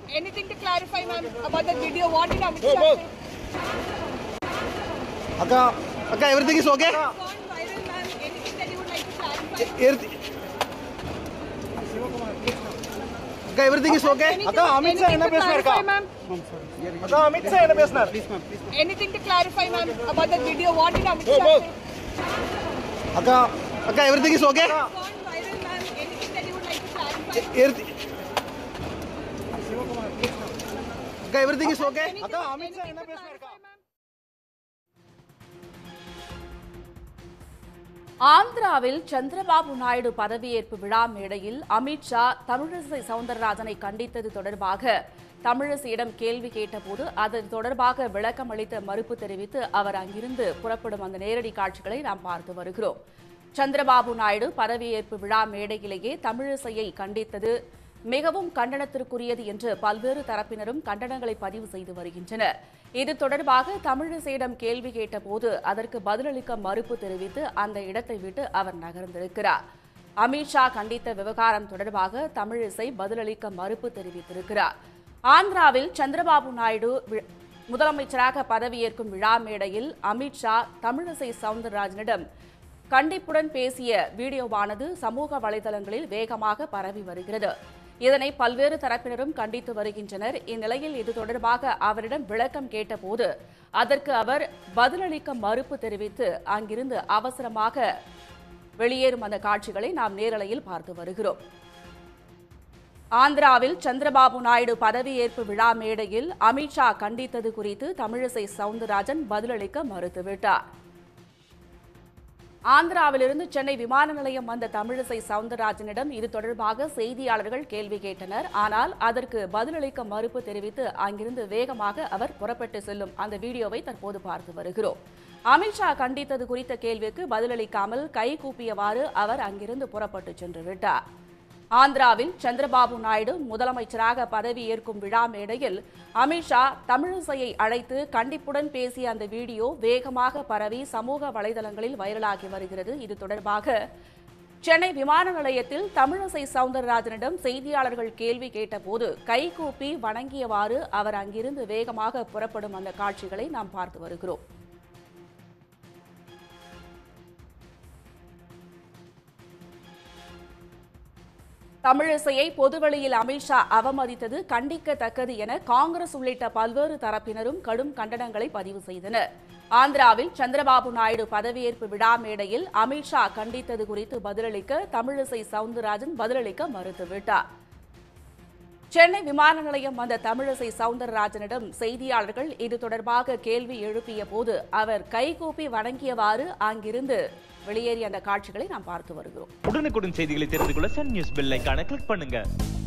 Anything to clarify, ma'am, about the video? What did Amit Shah say? அக்கா அக்கா everything is okay It's gone viral, ma'am. Anything that you would like to clarify? அக்கா everything is okay Anything- அக்கா அமித் ஷா என்ன anything to பேசினாருக்கா clarify, ma'am? அக்கா அமித் ஷா என்ன பேசினார் Anything to clarify, ma'am, about the video? What did Amit Shah say? அக்கா அக்கா everything is okay It's gone viral, ma'am. Anything that you would like to clarify? அக்கா everything is okay Anything- அக்கா Amit Shah anything என்ன to பேசினாருக்கா clarify, ma'am? ஆந்திராவில் சந்திரபாபு நாயுடு பதவியேற்பு விழா மேடையில் அமித்ஷா தமிழிசை சவுந்தரராஜனை கண்டித்தது தொடர்பாக தமிழிசையிடம் கேள்வி கேட்டபோது அது தொடர்பாக விளக்கம் அளித்த மறுப்பு தெரிவித்து அவர் அங்கிருந்து புறப்படும் அந்த நேரடி காட்சிகளை நாம் பார்த்து வருகிறோம் சந்திரபாபு நாயுடு பதவியேற்பு விழா மேடையிலேயே தமிழிசையை கண்டித்தது மிகவும் கண்டனத்திற்குரியது என்று பல்வேறு தரப்பினரும் கண்டனங்களை பதிவு செய்து வருகின்றனர் இது தொடர்பாக தமிழிசையிடம் கேள்வி கேட்டபோது அதற்கு பதிலளிக்க மறுப்பு தெரிவித்து அந்த இடத்தை விட்டு அவர் நகர்ந்திருக்கிறார் அமித்ஷா கண்டித்த விவகாரம் தொடர்பாக தமிழிசை பதிலளிக்க மறுப்பு தெரிவித்திருக்கிறார் ஆந்திராவில் சந்திரபாபு நாயுடு வி- முதலமைச்சராக பதவியேற்கும் விழா மேடையில் அமித்ஷா தமிழிசை சவுந்தரராஜனிடம் கண்டிப்புடன் பேசிய வீடியோவானது சமூக வலைதளங்களில் வேகமாக பரவி வருகிறது இதனை பல்வேறு தரப்பினரும் கண்டித்து வருகின்றனர் இந்நிலையில் இது தொடர்பாக அவரிடம் விளக்கம் கேட்டபோது அதற்கு அவர் பதிலளிக்க மறுப்பு தெரிவித்து அங்கிருந்து அவசரமாக வெளியேறும் அந்த காட்சிகளை நாம் நேரலையில் பார்த்து வருகிறோம் ஆந்திராவில் சந்திரபாபு நாயுடு பதவியேற்பு விழா மேடையில் அமித்ஷா கண்டித்தது குறித்து தமிழிசை சவுந்தரராஜன் பதிலளிக்க மறுத்துவிட்டார் ஆந்திராவிலிருந்து சென்னை விமான நிலையம் வந்த தமிழிசை சவுந்தரராஜனிடம் இது தொடர்பாக செய்தியாளர்கள் கேள்வி கேட்டனர் ஆனால் அதற்கு பதிலளிக்க மறுப்பு தெரிவித்து அங்கிருந்து வேகமாக அவர் புறப்பட்டு செல்லும் அந்த வீடியோவை தற்போது பார்த்து வருகிறோம் அமித்ஷா கண்டித்தது குறித்த கேள்விக்கு பதிலளிக்காமல் கை கூப்பியவாறு அவர் அங்கிருந்து புறப்பட்டு சென்று விட்டார் ஆந்திராவில் சந்திரபாபு நாயுடு முதலமைச்சராக பதவியேற்கும் விழா மேடையில் அமித்ஷா தமிழிசையை அழைத்து கண்டிப்புடன் பேசிய அந்த வீடியோ வேகமாக பரவி சமூக வலைதளங்களில் வைரலாகி வருகிறது இது தொடர்பாக சென்னை விமான நிலையத்தில் தமிழிசை சவுந்தரராஜனிடம் செய்தியாளர்கள் கேள்வி கேட்டபோது கைகூப்பி வணங்கியவாறு அவர் அங்கிருந்து வேகமாக புறப்படும் அந்த காட்சிகளை நாம் பார்த்து வருகிறோம் தமிழிசையை பொதுவெளியில் அமித்ஷா அவமதித்தது கண்டிக்கத்தக்கது என காங்கிரஸ் உள்ளிட்ட பல்வேறு தரப்பினரும் கடும் கண்டனங்களை பதிவு செய்தனர் ஆந்திராவில் சந்திரபாபு நாயுடு பதவியேற்பு விழா மேடையில் அமித்ஷா கண்டித்தது குறித்து பதிலளிக்க தமிழிசை சவுந்தரராஜன் பதிலளிக்க மறுத்துவிட்டார் சென்னை விமான நிலையம் வந்த தமிழிசை சவுந்தரராஜனிடம் செய்தியாளர்கள் இது தொடர்பாக கேள்வி எழுப்பிய போது அவர் கைகூப்பி வணங்கியவாறு அங்கிருந்து வெளியேறிய அந்த காட்சிகளை நாம் பார்த்து வருகிறோம் உடனுக்குடன் செய்திகளை தெரிந்து கொள்ள சன் நியூஸ் பெல் ஐகானை கிளிக் பண்ணுங்க